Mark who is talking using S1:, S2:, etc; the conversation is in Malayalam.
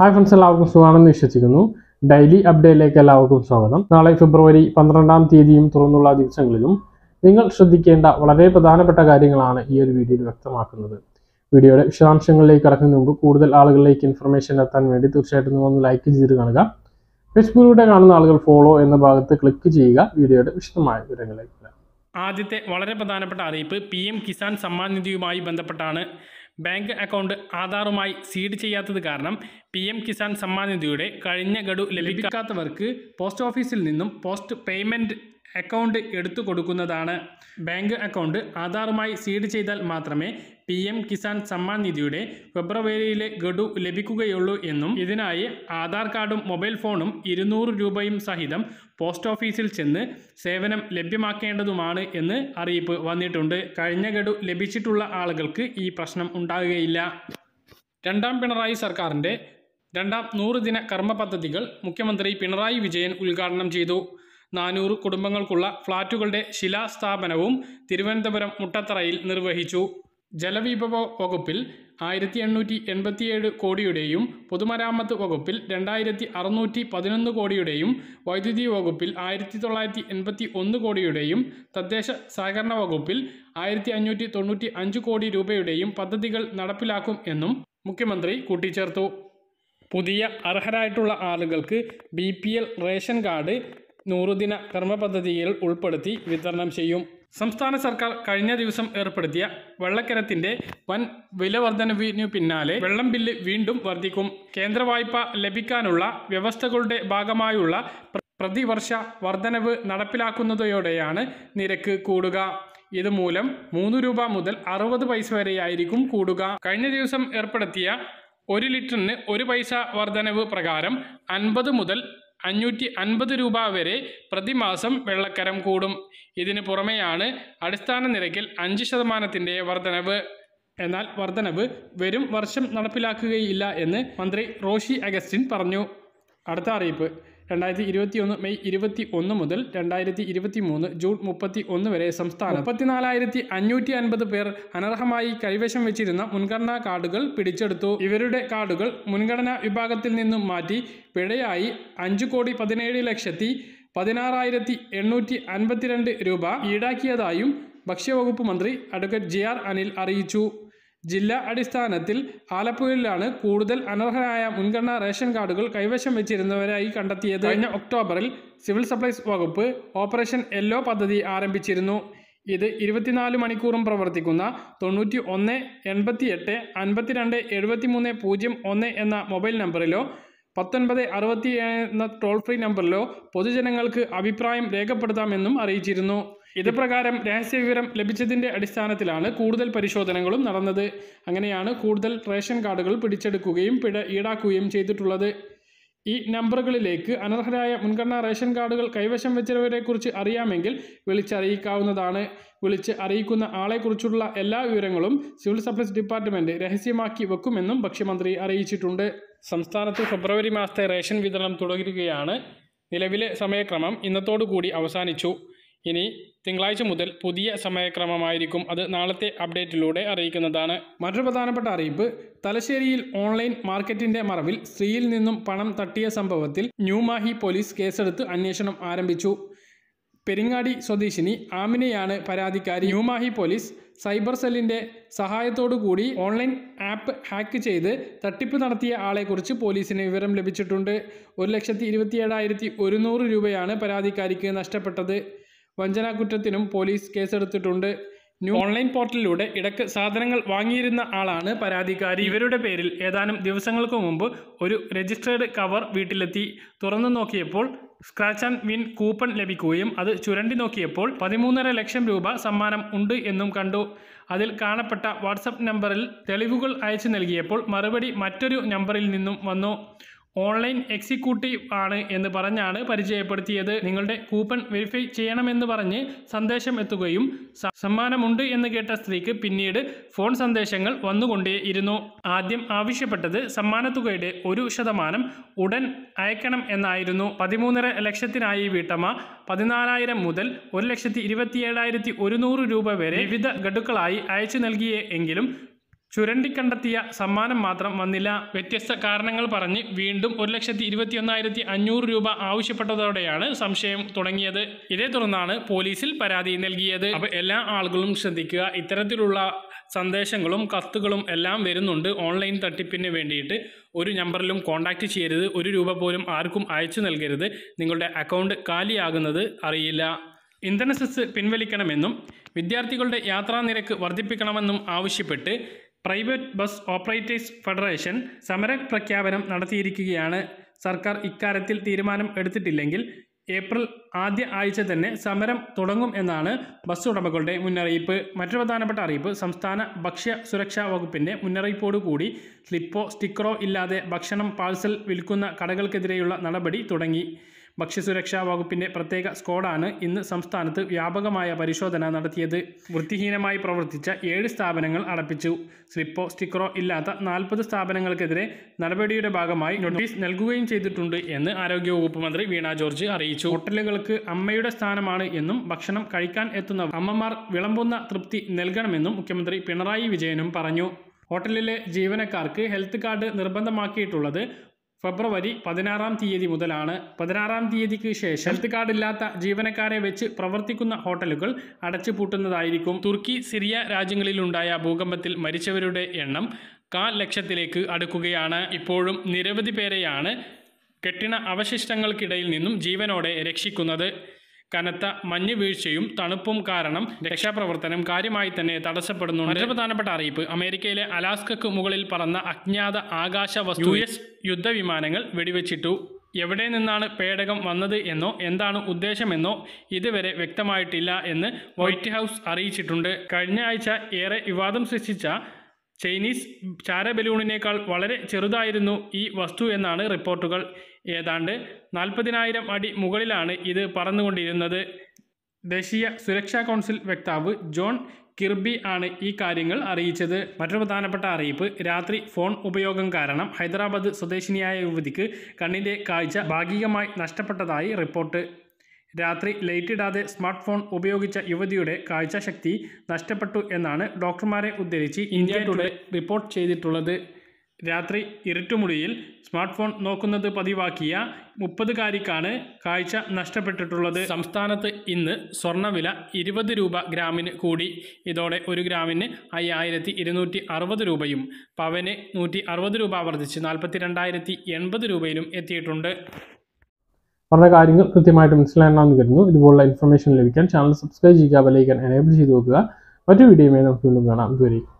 S1: ഹായ് ഫ്രണ്ട്സ് എല്ലാവർക്കും സുഖമാണെന്ന് വിശ്വസിക്കുന്നു ഡെയിലി അപ്ഡേറ്റിലേക്ക് എല്ലാവർക്കും സ്വാഗതം നാളെ ഫെബ്രുവരി പന്ത്രണ്ടാം തീയതിയും തുറന്നുള്ള ദിവസങ്ങളിലും നിങ്ങൾ ശ്രദ്ധിക്കേണ്ട വളരെ പ്രധാനപ്പെട്ട കാര്യങ്ങളാണ് ഈ ഒരു വീഡിയോയിൽ വ്യക്തമാക്കുന്നത് വീഡിയോയുടെ വിശദാംശങ്ങളിലേക്ക് കടക്കുന്നതിന് മുമ്പ് കൂടുതൽ ആളുകളിലേക്ക് ഇൻഫർമേഷൻ എത്താൻ വേണ്ടി തീർച്ചയായിട്ടും നിങ്ങൾ ഒന്ന് ലൈക്ക് ചെയ്ത് കാണുക ഫേസ്ബുക്കിലൂടെ കാണുന്ന ആളുകൾ ഫോളോ എന്ന ഭാഗത്ത് ക്ലിക്ക് ചെയ്യുക വീഡിയോയുടെ വിശദമായ വിവരങ്ങളിലേക്ക് വരാം.
S2: ആദ്യത്തെ വളരെ പ്രധാനപ്പെട്ട അറിയിപ്പ് പി എം കിസാൻ സമ്മാൻ നിധിയുമായി ബന്ധപ്പെട്ടാണ് ബാങ്ക് അക്കൗണ്ട് ആധാറുമായി സീഡ് ചെയ്യാത്തത് കാരണം പി എം കിസാൻ സമ്മാൻ നിധിയുടെ കഴിഞ്ഞ ഗഡു ലഭിക്കാത്തവർക്ക് പോസ്റ്റ് ഓഫീസിൽ നിന്നും പോസ്റ്റ് പേയ്മെൻറ്റ് അക്കൗണ്ട് എടുത്തു കൊടുക്കുന്നതാണ് ബാങ്ക് അക്കൗണ്ട് ആധാറുമായി സീഡ് ചെയ്താൽ മാത്രമേ പി എം കിസാൻ സമ്മാൻ നിധിയുടെ ഫെബ്രുവരിയിലെ ഗഡു ലഭിക്കുകയുള്ളൂ എന്നും ഇതിനായി ആധാർ കാർഡും മൊബൈൽ ഫോണും ഇരുന്നൂറ് രൂപയും സഹിതം പോസ്റ്റ് ഓഫീസിൽ ചെന്ന് സേവനം ലഭ്യമാക്കേണ്ടതുമാണ് എന്ന് അറിയിപ്പ് വന്നിട്ടുണ്ട് കഴിഞ്ഞ ഗഡു ലഭിച്ചിട്ടുള്ള ആളുകൾക്ക് ഈ പ്രശ്നം ഉണ്ടാകുകയില്ല രണ്ടാം പിണറായി സർക്കാരിൻ്റെ രണ്ടാം നൂറ് ദിന കർമ്മ പദ്ധതികൾ മുഖ്യമന്ത്രി പിണറായി വിജയൻ ഉദ്ഘാടനം ചെയ്തു നാനൂറ് കുടുംബങ്ങൾക്കുള്ള ഫ്ളാറ്റുകളുടെ ശിലാസ്ഥാപനവും തിരുവനന്തപുരം മുട്ടത്തറയിൽ നിർവഹിച്ചു ജലവിഭവ വകുപ്പിൽ ആയിരത്തി എണ്ണൂറ്റി എൺപത്തിയേഴ് കോടിയുടെയും പൊതുമരാമത്ത് വകുപ്പിൽ രണ്ടായിരത്തി അറുന്നൂറ്റി പതിനൊന്ന് കോടിയുടെയും വൈദ്യുതി വകുപ്പിൽ ആയിരത്തി തൊള്ളായിരത്തി എൺപത്തി ഒന്ന് കോടിയുടെയും തദ്ദേശ സഹകരണ വകുപ്പിൽ ആയിരത്തി അഞ്ഞൂറ്റി തൊണ്ണൂറ്റി അഞ്ച് കോടി രൂപയുടെയും പദ്ധതികൾ നടപ്പിലാക്കും എന്നും മുഖ്യമന്ത്രി കൂട്ടിച്ചേർത്തു പുതിയ അർഹരായിട്ടുള്ള ആളുകൾക്ക് B P L ration card നൂറുദിന കർമ്മ പദ്ധതിയിൽ ഉൾപ്പെടുത്തി വിതരണം ചെയ്യും സംസ്ഥാന സർക്കാർ കഴിഞ്ഞ ദിവസം ഏർപ്പെടുത്തിയ വെള്ളക്കരത്തിന്റെ വൻ വില വർധനവിനു പിന്നാലെ വെള്ളം ബില്ല് വീണ്ടും വർദ്ധിക്കും കേന്ദ്ര വായ്പ ലഭിക്കാനുള്ള വ്യവസ്ഥകളുടെ ഭാഗമായുള്ള പ്ര- പ്രതിവർഷ വർധനവ് നടപ്പിലാക്കുന്നതോടെയാണ് നിരക്ക് കൂടുക ഇതുമൂലം മൂന്ന് രൂപ മുതൽ അറുപത് പൈസ വരെയായിരിക്കും കൂടുക കഴിഞ്ഞ ദിവസം ഏർപ്പെടുത്തിയ ഒരു ലിറ്ററിന് ഒരു പൈസ വർധനവ് പ്രകാരം അൻപത് മുതൽ അഞ്ഞൂറ്റി അൻപത് രൂപ വരെ പ്രതിമാസം വെള്ളക്കരം കൂടും ഇതിന് പുറമെയാണ് അടിസ്ഥാന നിരക്കിൽ അഞ്ച് ശതമാനത്തിൻ്റെ വർധനവ് എന്നാൽ വർധനവ് വരും വർഷം നടപ്പിലാക്കുകയില്ല എന്ന് മന്ത്രി റോഷി അഗസ്റ്റിൻ പറഞ്ഞു അടുത്ത അറിയിപ്പ് രണ്ടായിരത്തി ഇരുപത്തി ഒന്ന് മെയ് ഇരുപത്തി ഒന്ന് മുതൽ രണ്ടായിരത്തി ഇരുപത്തി മൂന്ന് ജൂൺ മുപ്പത്തി ഒന്ന് വരെ സംസ്ഥാനം മുപ്പത്തിനാലായിരത്തി അഞ്ഞൂറ്റി അൻപത് പേർ അനർഹമായി കൈവശം വെച്ചിരുന്ന മുൻഗണനാ കാർഡുകൾ പിടിച്ചെടുത്തു ഇവരുടെ കാർഡുകൾ മുൻഗണനാ വിഭാഗത്തിൽ നിന്നും മാറ്റി പിഴയായി അഞ്ച് കോടി പതിനേഴ് ലക്ഷത്തി പതിനാറായിരത്തി എണ്ണൂറ്റി അൻപത്തിരണ്ട് രൂപ ഈടാക്കിയതായും ഭക്ഷ്യവകുപ്പ് മന്ത്രി അഡ്വക്കേറ്റ് ജെ ആർ അനിൽ അറിയിച്ചു ജില്ലാ അടിസ്ഥാനത്തിൽ ആലപ്പുഴയിലാണ് കൂടുതൽ അനർഹരായ മുൻഗണനാ റേഷൻ കാർഡുകൾ കൈവശം വെച്ചിരുന്നവരായി കണ്ടെത്തിയത് കഴിഞ്ഞ ഒക്ടോബറിൽ സിവിൽ സപ്ലൈസ് വകുപ്പ് ഓപ്പറേഷൻ യെല്ലോ പദ്ധതി ആരംഭിച്ചിരുന്നു ഇത് ഇരുപത്തിനാല് മണിക്കൂറും പ്രവർത്തിക്കുന്ന തൊണ്ണൂറ്റി ഒന്ന് എൺപത്തി എട്ട് അൻപത്തിരണ്ട് എഴുപത്തി മൂന്ന് പൂജ്യം ഒന്ന് എന്ന മൊബൈൽ നമ്പറിലോ പത്തൊൻപത് അറുപത്തി എന്ന ടോൾ ഫ്രീ നമ്പറിലോ പൊതുജനങ്ങൾക്ക് അഭിപ്രായം രേഖപ്പെടുത്താമെന്നും അറിയിച്ചിരുന്നു ഇത് പ്രകാരം രഹസ്യവിവരം ലഭിച്ചതിൻ്റെ അടിസ്ഥാനത്തിലാണ് കൂടുതൽ പരിശോധനകളും നടന്നത് അങ്ങനെയാണ് കൂടുതൽ റേഷൻ കാർഡുകൾ പിടിച്ചെടുക്കുകയും പിഴ ഈടാക്കുകയും ചെയ്തിട്ടുള്ളത് ഈ നമ്പറുകളിലേക്ക് അനർഹരായ മുൻഗണനാ റേഷൻ കാർഡുകൾ കൈവശം വെച്ചവരെക്കുറിച്ച് അറിയാമെങ്കിൽ വിളിച്ചറിയിക്കാവുന്നതാണ് വിളിച്ച് അറിയിക്കുന്ന ആളെക്കുറിച്ചുള്ള എല്ലാ വിവരങ്ങളും സിവിൽ സപ്ലൈസ് ഡിപ്പാർട്ട്മെൻറ്റ് രഹസ്യമാക്കി വെക്കുമെന്നും ഭക്ഷ്യമന്ത്രി അറിയിച്ചിട്ടുണ്ട് സംസ്ഥാനത്ത് ഫെബ്രുവരി മാസത്തെ റേഷൻ വിതരണം തുടരുകയാണ് നിലവിലെ സമയക്രമം ഇന്നത്തോടു കൂടി അവസാനിച്ചു ഇനി തിങ്കളാഴ്ച മുതൽ പുതിയ സമയക്രമമായിരിക്കും അത് നാളത്തെ അപ്ഡേറ്റിലൂടെ അറിയിക്കുന്നതാണ് മറ്റൊരു പ്രധാനപ്പെട്ട അറിയിപ്പ് തലശ്ശേരിയിൽ ഓൺലൈൻ മാർക്കറ്റിന്റെ മറവിൽ സ്ത്രീയിൽ നിന്നും പണം തട്ടിയ സംഭവത്തിൽ ന്യൂമാഹി പോലീസ് കേസെടുത്ത് അന്വേഷണം ആരംഭിച്ചു പെരിങ്ങാടി സ്വദേശിനി ആമിനെയാണ് പരാതിക്കാരി ന്യൂമാഹി പോലീസ് സൈബർ സെല്ലിന്റെ സഹായത്തോടു കൂടി ഓൺലൈൻ ആപ്പ് ഹാക്ക് ചെയ്ത് തട്ടിപ്പ് നടത്തിയ ആളെക്കുറിച്ച് പോലീസിന് വിവരം ലഭിച്ചിട്ടുണ്ട് ഒരു ലക്ഷത്തി ഇരുപത്തിയേഴായിരത്തി ഒരുന്നൂറ് രൂപയാണ് പരാതിക്കാരിക്ക് നഷ്ടപ്പെട്ടത് വഞ്ചനാ കുറ്റത്തിനും പോലീസ് കേസെടുത്തിട്ടുണ്ട് ന്യൂ ഓൺലൈൻ പോർട്ടലിലൂടെ ഇടക്ക് സാധനങ്ങൾ വാങ്ങിയിരുന്ന ആളാണ് പരാതിക്കാരി ഇവരുടെ പേരിൽ ഏതാനും ദിവസങ്ങൾക്ക് മുമ്പ് ഒരു രജിസ്റ്റേർഡ് കവർ വീട്ടിലെത്തി തുറന്നു നോക്കിയപ്പോൾ സ്ക്രാച്ച് ആൻഡ് വിൻ കൂപ്പൺ ലഭിക്കുകയും അത് ചുരണ്ടി നോക്കിയപ്പോൾ പതിമൂന്നര ലക്ഷം രൂപ സമ്മാനം ഉണ്ട് എന്നും കണ്ടു അതിൽ കാണപ്പെട്ട വാട്സപ്പ് നമ്പറിൽ തെളിവുകൾ അയച്ചു നൽകിയപ്പോൾ മറുപടി മറ്റൊരു നമ്പറിൽ നിന്നും വന്നു ഓൺലൈൻ എക്സിക്യൂട്ടീവ് ആണ് എന്ന് പറഞ്ഞാണ് പരിചയപ്പെടുത്തിയത് നിങ്ങളുടെ കൂപ്പൺ വെരിഫൈ ചെയ്യണമെന്ന് പറഞ്ഞ് സന്ദേശം എത്തുകയും സ- സമ്മാനമുണ്ട് എന്ന് കേട്ട സ്ത്രീക്ക് പിന്നീട് ഫോൺ സന്ദേശങ്ങൾ വന്നുകൊണ്ടേയിരുന്നു ആദ്യം ആവശ്യപ്പെട്ടത് സമ്മാനത്തുകയുടെ ഒരു ശതമാനം ഉടൻ അയക്കണം എന്നായിരുന്നു പതിമൂന്നര ലക്ഷത്തിനായി വീട്ടമ്മ പതിനാലായിരം മുതൽ ഒരു ലക്ഷത്തി ഇരുപത്തിയേഴായിരത്തി ഒരുന്നൂറ് രൂപ വരെ വിവിധ ഗഡുക്കളായി അയച്ചു നൽകിയേ എങ്കിലും ചുരണ്ടിക്കണ്ടെത്തിയ സമ്മാനം മാത്രം വന്നില്ല വ്യത്യസ്ത കാരണങ്ങൾ പറഞ്ഞ് വീണ്ടും ഒരു ലക്ഷത്തി ഇരുപത്തി ഒന്നായിരത്തി അഞ്ഞൂറ് രൂപ ആവശ്യപ്പെട്ടതോടെയാണ് സംശയം തുടങ്ങിയത് ഇതേ തുടർന്നാണ് പോലീസിൽ പരാതി നൽകിയത് അപ്പോൾ എല്ലാ ആളുകളും ശ്രദ്ധിക്കുക ഇത്തരത്തിലുള്ള സന്ദേശങ്ങളും കത്തുകളും എല്ലാം വരുന്നുണ്ട് ഓൺലൈൻ തട്ടിപ്പിന് വേണ്ടിയിട്ട് ഒരു നമ്പറിലും കോൺടാക്റ്റ് ചെയ്യരുത് ഒരു രൂപ പോലും ആർക്കും അയച്ചു നൽകരുത് നിങ്ങളുടെ അക്കൗണ്ട് കാലിയാകുന്നത് അറിയില്ല ഇന്ധന സെസ് പിൻവലിക്കണമെന്നും വിദ്യാർത്ഥികളുടെ യാത്രാ നിരക്ക് വർദ്ധിപ്പിക്കണമെന്നും ആവശ്യപ്പെട്ട് പ്രൈവറ്റ് ബസ് ഓപ്പറേറ്റേഴ്സ് ഫെഡറേഷൻ സമര പ്രഖ്യാപനം നടത്തിയിരിക്കുകയാണ് സർക്കാർ ഇക്കാര്യത്തിൽ തീരുമാനം എടുത്തിട്ടില്ലെങ്കിൽ ഏപ്രിൽ ആദ്യ ആഴ്ച തന്നെ സമരം തുടങ്ങും എന്നാണ് ബസ് ഉടമകളുടെ മുന്നറിയിപ്പ് മറ്റൊരു പ്രധാനപ്പെട്ട അറിയിപ്പ് സംസ്ഥാന ഭക്ഷ്യ സുരക്ഷാ വകുപ്പിൻ്റെ മുന്നറിയിപ്പോടുകൂടി സ്ലിപ്പോ സ്റ്റിക്കറോ ഇല്ലാതെ ഭക്ഷണം പാഴ്സൽ വിൽക്കുന്ന കടകൾക്കെതിരെയുള്ള നടപടി തുടങ്ങി ഭക്ഷ്യസുരക്ഷാ വകുപ്പിന്റെ പ്രത്യേക സ്ക്വാഡാണ് ഇന്ന് സംസ്ഥാനത്ത് വ്യാപകമായ പരിശോധന നടത്തിയത് വൃത്തിഹീനമായി പ്രവർത്തിച്ച ഏഴ് സ്ഥാപനങ്ങൾ അടപ്പിച്ചു സ്ലിപ്പോ സ്റ്റിക്കറോ ഇല്ലാത്ത നാൽപ്പത് സ്ഥാപനങ്ങൾക്കെതിരെ നടപടിയുടെ ഭാഗമായി നോട്ടീസ് നൽകുകയും ചെയ്തിട്ടുണ്ട് എന്ന് ആരോഗ്യവകുപ്പ് മന്ത്രി വീണ ജോർജ് അറിയിച്ചു ഹോട്ടലുകൾക്ക് അമ്മയുടെ സ്ഥാനമാണ് എന്നും ഭക്ഷണം കഴിക്കാൻ എത്തുന്ന അമ്മമാർ വിളമ്പുന്ന തൃപ്തി നൽകണമെന്നും മുഖ്യമന്ത്രി പിണറായി വിജയനും പറഞ്ഞു ഹോട്ടലിലെ ജീവനക്കാർക്ക് ഹെൽത്ത് കാർഡ് നിർബന്ധമാക്കിയിട്ടുള്ളത് ഫെബ്രുവരി പതിനാറാം തീയതി മുതലാണ് പതിനാറാം തീയതിക്ക് ശേഷം ഹെൽത്ത് കാർഡ് ഇല്ലാത്ത ജീവനക്കാരെ വെച്ച് പ്രവർത്തിക്കുന്ന ഹോട്ടലുകൾ അടച്ചുപൂട്ടുന്നതായിരിക്കും തുർക്കി സിറിയ രാജ്യങ്ങളിലുണ്ടായ ഭൂകമ്പത്തിൽ മരിച്ചവരുടെ എണ്ണം കാൽ ലക്ഷത്തിലേക്ക് അടുക്കുകയാണ് ഇപ്പോഴും നിരവധി പേരെയാണ് കെട്ടിട അവശിഷ്ടങ്ങൾക്കിടയിൽ നിന്നും ജീവനോടെ രക്ഷിക്കുന്നത് കനത്ത മഞ്ഞ് വീഴ്ചയും തണുപ്പും കാരണം രക്ഷാപ്രവർത്തനം കാര്യമായി തന്നെ തടസ്സപ്പെടുന്നുണ്ട് മറ്റൊരു പ്രധാനപ്പെട്ട അറിയിപ്പ് അമേരിക്കയിലെ അലാസ്കക്ക് മുകളിൽ പറന്ന അജ്ഞാത ആകാശ വസ്തു യു എസ് യുദ്ധവിമാനങ്ങൾ വെടിവെച്ചിട്ടു എവിടെ നിന്നാണ് പേടകം വന്നത് എന്നോ എന്താണ് ഉദ്ദേശമെന്നോ ഇതുവരെ വ്യക്തമായിട്ടില്ല എന്ന് വൈറ്റ് ഹൗസ് അറിയിച്ചിട്ടുണ്ട് കഴിഞ്ഞ ആഴ്ച ഏറെ വിവാദം സൃഷ്ടിച്ച ചൈനീസ് ചാരബലൂണിനേക്കാൾ വളരെ ചെറുതായിരുന്നു ഈ വസ്തു എന്നാണ് റിപ്പോർട്ടുകൾ ഏതാണ്ട് നാൽപ്പതിനായിരം അടി മുകളിലാണ് ഇത് പറന്നുകൊണ്ടിരുന്നത് ദേശീയ സുരക്ഷാ കൗൺസിൽ വക്താവ് ജോൺ കിർബി ആണ് ഈ കാര്യങ്ങൾ അറിയിച്ചത് മറ്റൊരു പ്രധാനപ്പെട്ട അറിയിപ്പ് രാത്രി ഫോൺ ഉപയോഗം കാരണം ഹൈദരാബാദ് സ്വദേശിനിയായ യുവതിക്ക് കണ്ണിൻ്റെ കാഴ്ച ഭാഗികമായി നഷ്ടപ്പെട്ടതായി റിപ്പോർട്ട് രാത്രി ലൈറ്റ് ഇടാതെ സ്മാർട്ട് ഫോൺ ഉപയോഗിച്ച യുവതിയുടെ കാഴ്ചശക്തി നഷ്ടപ്പെട്ടു എന്നാണ് ഡോക്ടർമാരെ ഉദ്ധരിച്ച് ഇന്ത്യ ടുഡേ റിപ്പോർട്ട് ചെയ്തിട്ടുള്ളത് രാത്രി ഇരുട്ടുമുറിയിൽ സ്മാർട്ട് ഫോൺ നോക്കുന്നത് പതിവാക്കിയ മുപ്പതുകാരിക്കാണ് കാഴ്ച നഷ്ടപ്പെട്ടിട്ടുള്ളത് സംസ്ഥാനത്ത് ഇന്ന് സ്വർണ്ണവില ഇരുപത് രൂപ ഗ്രാമിന് കൂടി ഇതോടെ ഒരു ഗ്രാമിന് അയ്യായിരത്തി ഇരുന്നൂറ്റി അറുപത് രൂപയും പവന് നൂറ്റി അറുപത് രൂപ വർദ്ധിച്ച് നാൽപ്പത്തി രണ്ടായിരത്തി എൺപത് രൂപയിലും എത്തിയിട്ടുണ്ട്
S1: പറഞ്ഞ കാര്യങ്ങൾ കൃത്യമായിട്ട് മനസ്സിലാകണമെന്ന് കരുതുന്നു ഇതുപോലുള്ള ഇൻഫർമേഷൻ ലഭിക്കാൻ ചാനൽ സബ്സ്ക്രൈബ് ചെയ്യുക ബെലൈക്കൻ എനേബിൾ ചെയ്ത് നോക്കുക മറ്റു വീഡിയോയുമായി നമുക്ക് വീണ്ടും കാണാം ഇതുവരെയും